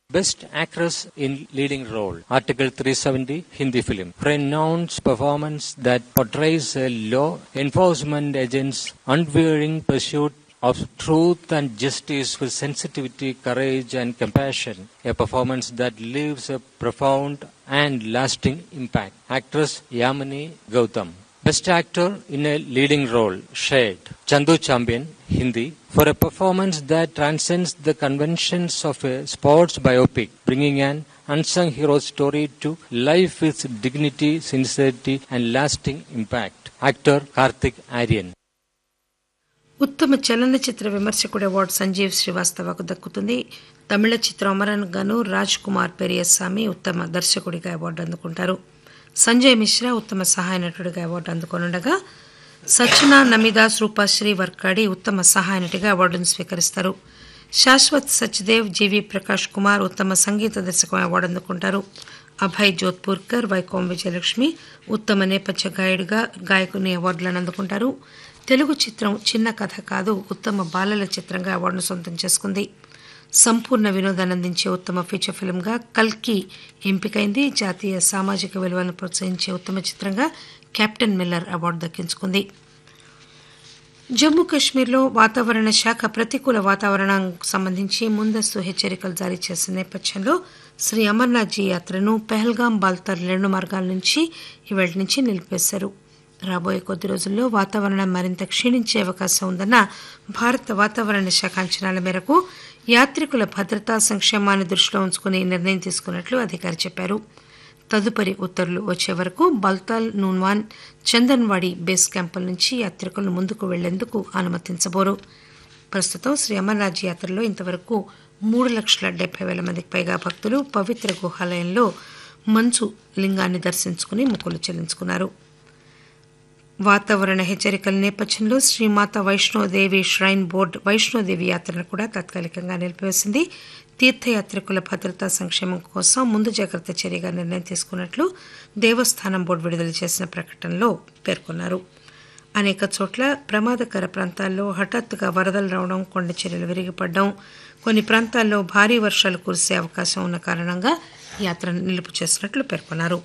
Best Actress in Leading Role, Article 370, Hindi film. Pronounced performance that portrays a law enforcement agent's unwavering pursuit of truth and justice with sensitivity, courage, and compassion. A performance that leaves a profound and lasting impact. Actress Yamini Gautam. Best Actor in a Leading Role, Shade. Chandu Champion, Hindi, for a performance that transcends the conventions of a sports biopic, bringing an unsung hero story to life with dignity, sincerity, and lasting impact. Actor Karthik Aryan. ఉత్తమ చలనచిత్ర విమర్శకుడు award Sanjeev శ్రీవాస్తవకు దక్కుతుంది తమిళ చిత్రం అమరన్ గాను రాజ్ కుమార్ పెరియస్వామి ఉత్తమ దర్శకుడిగా award అందుకుంటారు సంజయ్ మిశ్రా ఉత్తమ సహాయ నటుడిగా అవార్డు అందుకోనుండగా సచనా నమిదాస్ రూపాశ్రీ వర్కాడి ఉత్తమ సహాయ నటిగా అవార్డును స్వీకరిస్తారు శాశ్వత్ సచ్దేవ్ జీవి ప్రకాష్ కుమార్ ఉత్తమ సంగీత దర్శకం అవార్డు అందుకుంటారు అభయ్ జోధ్పూర్కర్ వైకోం విజయలక్ష్మి ఉత్తమ నేపథ్య గాయకుడిగా గాయకుని అవార్డులను అందుకుంటారు తెలుగు చిత్రం చిన్న కథ కాదు ఉత్తమ బాలల చిత్రంగా అవార్డును సొంతం చేసుకుంది సంపూర్ణ వినోదాన్ని అందించే ఉత్తమ ఫీచర్ ఫిల్మ్గా కల్కి ఎంపికైంది జాతీయ సామాజిక విలువలను ప్రోత్సహించే ఉత్తమ చిత్రంగా కెప్టెన్ మిల్లర్ అవార్డు దక్కించుకుంది జమ్మూ కాశ్మీర్లో వాతావరణ శాఖ ప్రతికూల వాతావరణం సంబంధించి ముందస్తు హెచ్చరికలు జారీ చేసిన నేపథ్యంలో శ్రీ అమర్నాథ్ జీ యాత్రను పెహల్గాం బాల్తర్ రెండు మార్గాల నుంచి ఇవాళ నుంచి నిలిపేశారు రాబోయే కొద్ది రోజుల్లో వాతావరణం మరింత క్షీణించే అవకాశం ఉందన్న భారత వాతావరణ శాఖ అంచనాల మేరకు యాత్రికుల భద్రతా సంక్షేమాన్ని దృష్టిలో ఉంచుకుని ఈ నిర్ణయం తీసుకున్నట్లు అధికారి చెప్పారు తదుపరి ఉత్తర్వులు వచ్చే వరకు బల్తాల్ నూన్వాన్ చందన్వాడి బేస్ క్యాంపుల నుంచి యాత్రికులను ముందుకు వెళ్లేందుకు అనుమతించబోరు ప్రస్తుతం శ్రీ అమర్నాథ్ యాత్రలో ఇంతవరకు మూడు లక్షల డెబ్బై వేల మందికి పైగా భక్తులు పవిత్ర గుహాలయంలో మంచు లింగాన్ని దర్శించుకుని మొక్కులు చెల్లించుకున్నారు వాతావరణ హెచ్చరికల నేపథ్యంలో శ్రీమాత వైష్ణోదేవి ష్రైన్ బోర్డు వైష్ణోదేవి యాత్రను కూడా తాత్కాలికంగా నిలిపివేసింది తీర్థయాత్రికుల భద్రతా సంక్షేమం కోసం ముందు జాగ్రత్త చర్యగా నిర్ణయం తీసుకున్నట్లు దేవస్థానం బోర్డు విడుదల చేసిన ప్రకటనలో పేర్కొన్నారు అనేక చోట్ల ప్రమాదకర ప్రాంతాల్లో హఠాత్తుగా వరదలు రావడం కొండ చర్యలు విరిగిపడడం కొన్ని ప్రాంతాల్లో భారీ వర్షాలు కురిసే అవకాశం ఉన్న కారణంగా యాత్రను నిలుపు చేసినట్లు పేర్కొన్నారు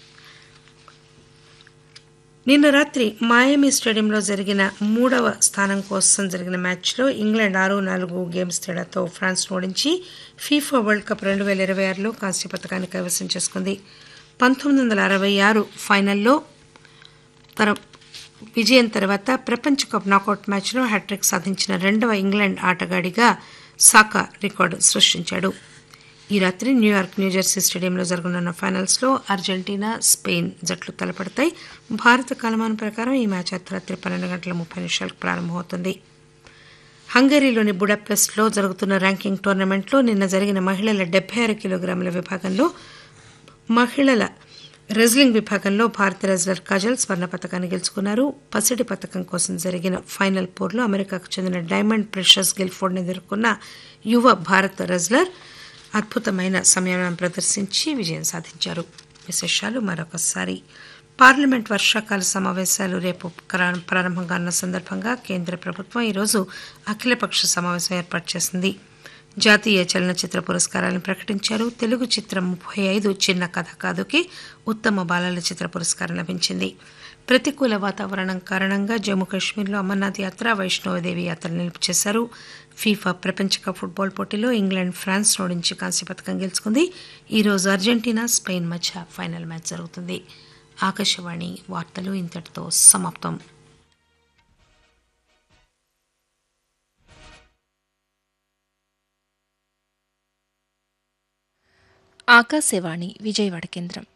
నిన్న రాత్రి మాయమీ స్టేడియంలో జరిగిన మూడవ స్థానం కోసం జరిగిన మ్యాచ్లో ఇంగ్లాండ్ ఆరు నాలుగు గేమ్స్ తేడాతో ఫ్రాన్స్ ఓడించి ఫీఫా వరల్డ్ కప్ రెండు వేల ఇరవై ఆరులో కాంస్య పథకాన్ని కైవసం చేసుకుంది పంతొమ్మిది వందల అరవై ఆరు ఫైనల్లో తన విజయం తర్వాత ప్రపంచ కప్ నాకౌట్ మ్యాచ్లో హ్యాట్రిక్ సాధించిన రెండవ ఇంగ్లాండ్ ఆటగాడిగా సాకా రికార్డు సృష్టించాడు ఈ రాత్రి న్యూయార్క్ న్యూజెర్సీ స్టేడియంలో జరగనున్న ఫైనల్స్లో అర్జెంటీనా స్పెయిన్ జట్లు తలపడతాయి భారత కాలమానం ప్రకారం ఈ మ్యాచ్ అర్ధరాత్రి పన్నెండు గంటల ముప్పై నిమిషాలకు ప్రారంభమవుతుంది హంగరీలోని బుడాపెస్ట్లో జరుగుతున్న ర్యాంకింగ్ టోర్నమెంట్లో నిన్న జరిగిన మహిళల డెబ్బై ఆరు కిలోగ్రాముల విభాగంలో మహిళల రెజ్లింగ్ విభాగంలో భారత రెజ్లర్ కాజల్ స్వర్ణ పథకాన్ని గెలుచుకున్నారు పసిడి పథకం కోసం జరిగిన ఫైనల్ పోర్లో అమెరికాకు చెందిన డైమండ్ ప్రెషస్ గిల్ఫోర్డ్ని ఎదుర్కొన్న యువ భారత రెజ్లర్ అద్భుతమైన సంయమనం ప్రదర్శించి విజయం సాధించారు విశేషాలు మరొకసారి పార్లమెంట్ వర్షాకాల సమావేశాలు రేపు కరా- ప్రారంభంగా ఉన్న సందర్భంగా కేంద్ర ప్రభుత్వం ఈరోజు అఖిలపక్ష సమావేశం ఏర్పాటు చేసింది జాతీయ చలనచిత్ర పురస్కారాలను ప్రకటించారు తెలుగు చిత్రం ముప్పై ఐదు చిన్న కథ కాదుకి ఉత్తమ బాలల చిత్ర పురస్కారం లభించింది ప్రతికూల వాతావరణం కారణంగా జమ్మూ కాశ్మీర్లో అమర్నాథ్ యాత్ర వైష్ణవదేవి యాత్ర నిలుపు చేశారు ఫీఫా ప్రపంచ కప్ ఫుట్బాల్ పోటీలో ఇంగ్లాండ్ ఫ్రాన్స్ ఓడించి కాంస్య పథకం గెలుచుకుంది ఈరోజు అర్జెంటీనా స్పెయిన్ మధ్య ఫైనల్ మ్యాచ్ జరుగుతుంది ఆకాశవాణి వార్తలు ఇంతటితో సమాప్తం ఆకాశవాణి విజయవాడ కేంద్రం